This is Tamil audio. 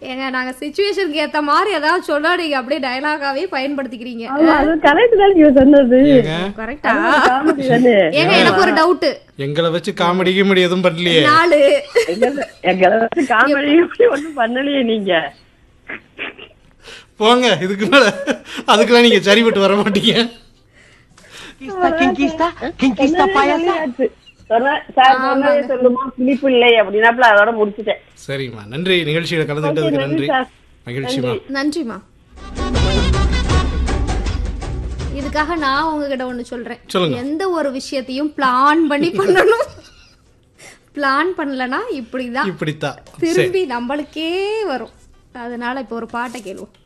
ஏங்க நாங்க சுச்சுவேஷனுக்கு ஏத்த மாதிரி ஏதாவது சொன்னா நீங்க அப்படியே டயலாகாவே பயன்படுத்திக்கிறீங்க ஆமா, அது கரெக்ட் தான் நீங்க சொன்னது ஏங்க கரெக்டா காமெடி தானே ஏங்க எனக்கு ஒரு டவுட் எங்களை வச்சு காமெடி கிமெடி எதுவும் பண்ணலையே நாலு எங்க- எங்களை வச்சு காமெடி இப்படி ஒண்ணும் பண்ணலையே நீங்க போங்க இதுக்கு மேல அதுக்கெல்லாம் நீங்க சரிபட்டு வர மாட்டீங்க கிங்கிஸ்தா கிங்கிஸ்தா பாயாசா ஆச்சு. சொன்னேன், சார் சொன்னதே சொல்லுமா பிடிப்பு இல்லை அப்படின்னாப்புல அதோட முடிச்சுட்டேன் சரிம்மா நன்றி நிகழ்ச்சியில கலந்துக்கிட்டதுக்கு நன்றி நன்றி சார். மகிழ்ச்சிமா நன்றிம்மா இதுக்காக நான் உங்ககிட்ட ஒண்ணு சொல்றேன் சொல்லுங்க. எந்த ஒரு விஷயத்தையும் பிளான் பண்ணி பண்ணணும் பிளான் பண்ணலனா இப்படிதான் இப்படித்தான் சரி திரும்பி நம்மளுக்கே வரும் அதனால இப்போ ஒரு பாட்டை கேளுவோம்